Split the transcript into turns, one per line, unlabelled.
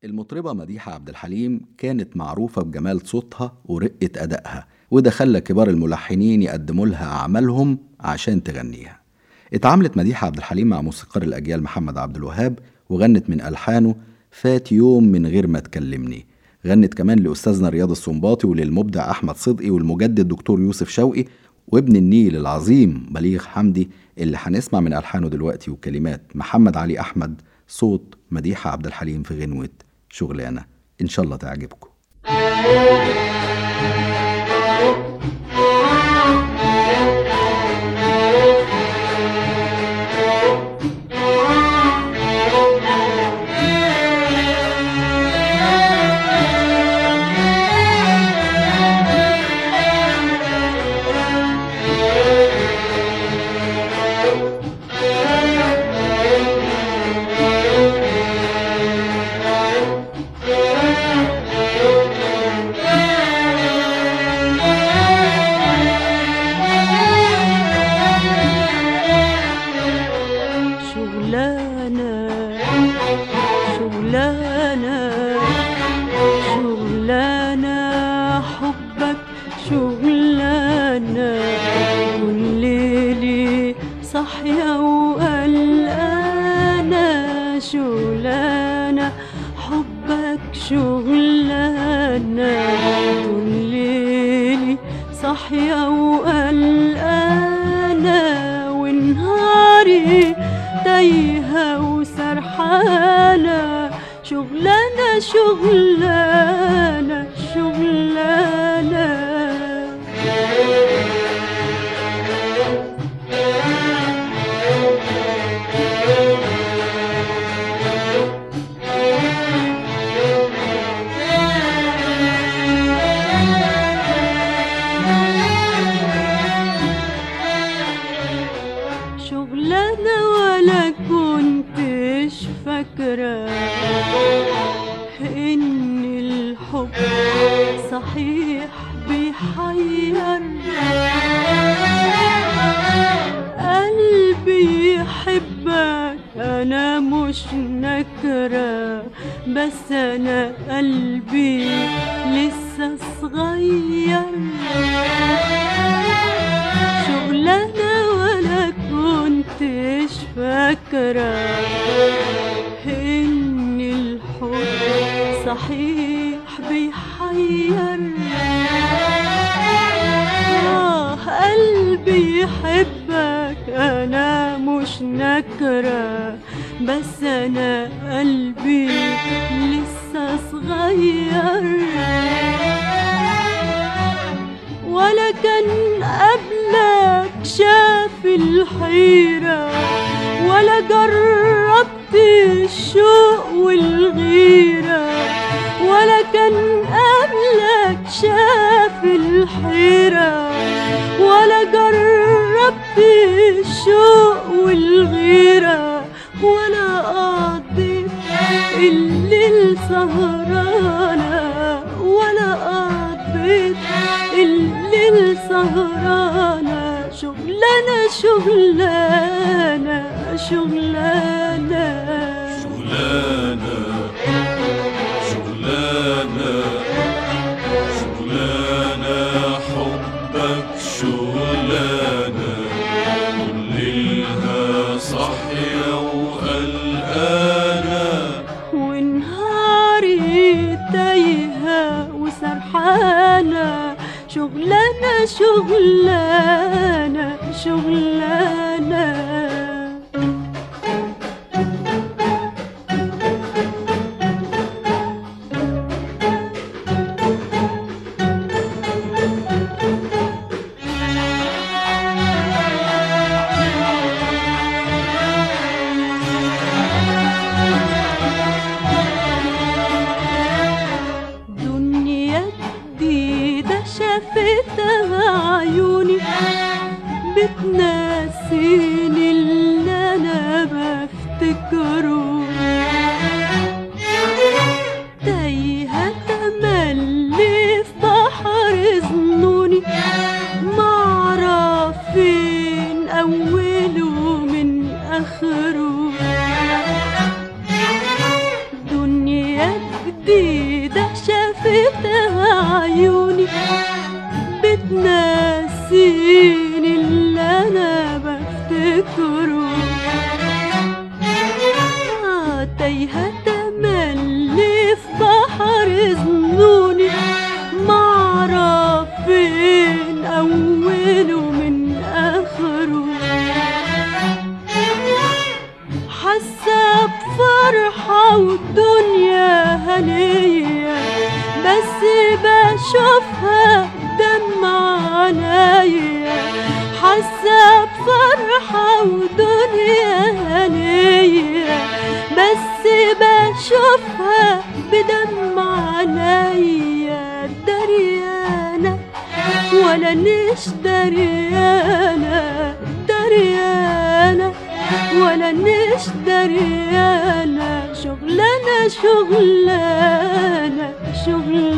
المطربة مديحة عبد الحليم كانت معروفة بجمال صوتها ورقة أدائها وده خلى كبار الملحنين يقدموا لها أعمالهم عشان تغنيها اتعاملت مديحة عبد الحليم مع موسيقار الأجيال محمد عبد الوهاب وغنت من ألحانه فات يوم من غير ما تكلمني غنت كمان لأستاذنا رياض السنباطي وللمبدع أحمد صدقي والمجدد دكتور يوسف شوقي وابن النيل العظيم بليغ حمدي اللي هنسمع من ألحانه دلوقتي وكلمات محمد علي أحمد صوت مديحة عبد الحليم في غنوة شغلانة إن شاء الله تعجبكم
شغلانة شغلانة شغلانة حبك شغلانة كل ليلي صاحية وقلقانة شغلانة حبك شغلانة كل ليلي صاحية وقلقانة ونهاري تايهة وسرحانة شغلانة شغلانة شغلانة شغلانة ولا كنتش فاكرة إن الحب صحيح بيحير قلبي يحبك أنا مش نكرة بس أنا قلبي لسه صغير شغلانة ولا كنتش فاكرة إن الحب صحيح بيحير آه قلبي يحبك أنا مش نكرة بس أنا قلبي لسه صغير ولا كان قبلك شاف الحيرة ولا جربت الشوق والغيرة ولا كان قبلك شاف الحيرة ولا جربت الشوق والغيرة ولا قضيت الليل سهرانة ولا قضيت الليل سهرانة شغلانة شغلانة شغلانة
شغلانة شغلانة شغلانة حبك شغلانة كل ليلها صاحية وقلقانة
ونهاري تايهة وسرحانة شغلانة شغلانة شغلانة دنيا جديدة شافتها عيوني بتنسى جديدة شافتها عيوني بتنسيني اللي أنا بفتكره آه، تايهة تملي في بحر ظنوني معرف فين أوله من آخره حاسة بفرحة والدنيا هنية بس بشوفها دمع عينيا حاسة بفرحة ودنيا هنية بس بشوفها بدمع عينيا دريانة ولا نش دريانة دريانة ولا نش دريانة شغلانة شغلانة شغلانة